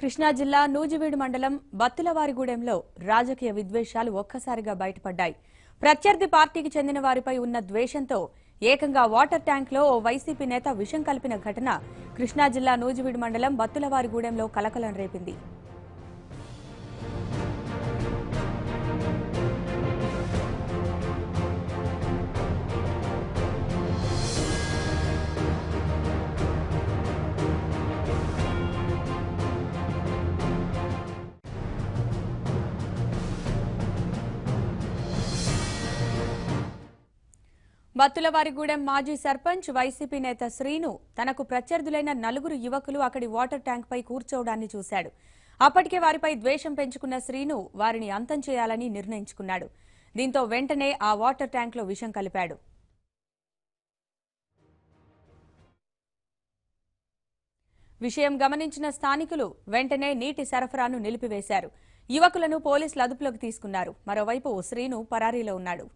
కృష్ణా జిల్లా నూజివీడు మండలం బత్తులవారిగూడెంలో రాజకీయ విద్వేషాలు ఒక్కసారిగా బయటపడ్డాయి ప్రత్యర్థి పార్టీకి చెందిన వారిపై ఉన్న ద్వేషంతో ఏకంగా వాటర్ ట్యాంక్లో ఓ వైసీపీ నేత విషం కలిపిన ఘటన కృష్ణా జిల్లా నూజివీడు మండలం బత్తులవారిగూడెంలో కలకలం రేపింది బత్తులవారిగూడెం మాజీ సర్పంచ్ వైసీపీ నేత శ్రీను తనకు ప్రత్యర్థులైన నలుగురు యువకులు అక్కడి వాటర్ ట్యాంక్ పై కూర్చోవడాన్ని చూశాడు అప్పటికే వారిపై ద్వేషం పెంచుకున్న శ్రీను వారిని అంతం చేయాలని నిర్ణయించుకున్నాడు దీంతో వెంటనే ఆ వాటర్ ట్యాంక్ లో విషం కలిపాడు విషయం గమనించిన స్థానికులు వెంటనే నీటి సరఫరాను నిలిపివేశారు యువకులను పోలీసులు అదుపులోకి తీసుకున్నారు మరోవైపు శ్రీను పరారీలో ఉన్నాడు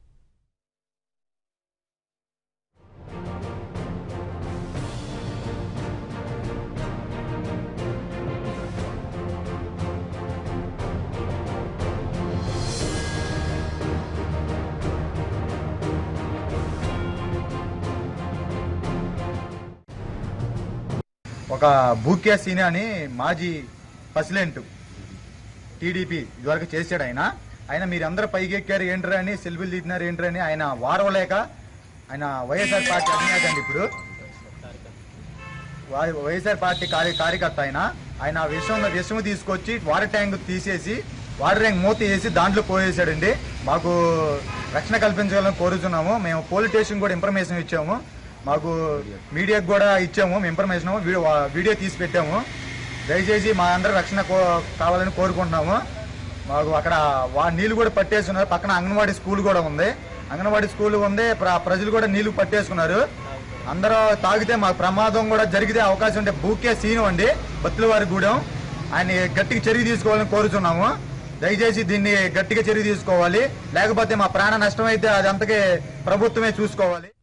ఒక బూకే సీని అని మాజీ ప్రెసిడెంట్ టీడీపీ ఇదివరకు చేశాడు ఆయన ఆయన మీరందరూ పైకి ఎక్కారు ఏంటరా అని సెల్ఫీలు తీసినారు ఏంటరా అని ఆయన వారవలేక ఆయన వైఎస్ఆర్ పార్టీ అధినేత అండి ఇప్పుడు వై- వైఎస్ఆర్ పార్టీ కార్య కార్యకర్త ఆయన ఆయన విషం విషం తీసుకొచ్చి వాటర్ ట్యాంక్ తీసేసి వాటర్ ట్యాంక్ మూత వేసి దాంట్లో పోయేసాడండి మాకు రక్షణ కల్పించాలని కోరుతున్నాము మేము పోలీస్ స్టేషన్ కూడా ఇన్ఫర్మేషన్ ఇచ్చాము మాకు మీడియాకు కూడా ఇచ్చాము మేము ఇన్ఫర్మేషన్ వీడియో వీడియో తీసి పెట్టాము దయచేసి మా అందరూ రక్షణ కో- కావాలని కోరుకుంటున్నాము మాకు అక్కడ వా- నీళ్లు కూడా పట్టేస్తున్నారు పక్కన అంగన్వాడీ స్కూల్ కూడా ఉంది అంగన్వాడీ స్కూల్ ఉంది ప్ర- ప్రజలు కూడా నీళ్లు పట్టేసుకున్నారు అందరూ తాగితే మాకు ప్రమాదం కూడా జరిగితే అవకాశం ఉంటే బూకే సీను అండి బత్తులవారి గూడెం ఆయన గట్టిగా చర్య తీసుకోవాలని కోరుతున్నాము దయచేసి దీన్ని గట్టిగా చర్య తీసుకోవాలి లేకపోతే మా ప్రాణ నష్టం అయితే అది అంతకే ప్రభుత్వమే చూసుకోవాలి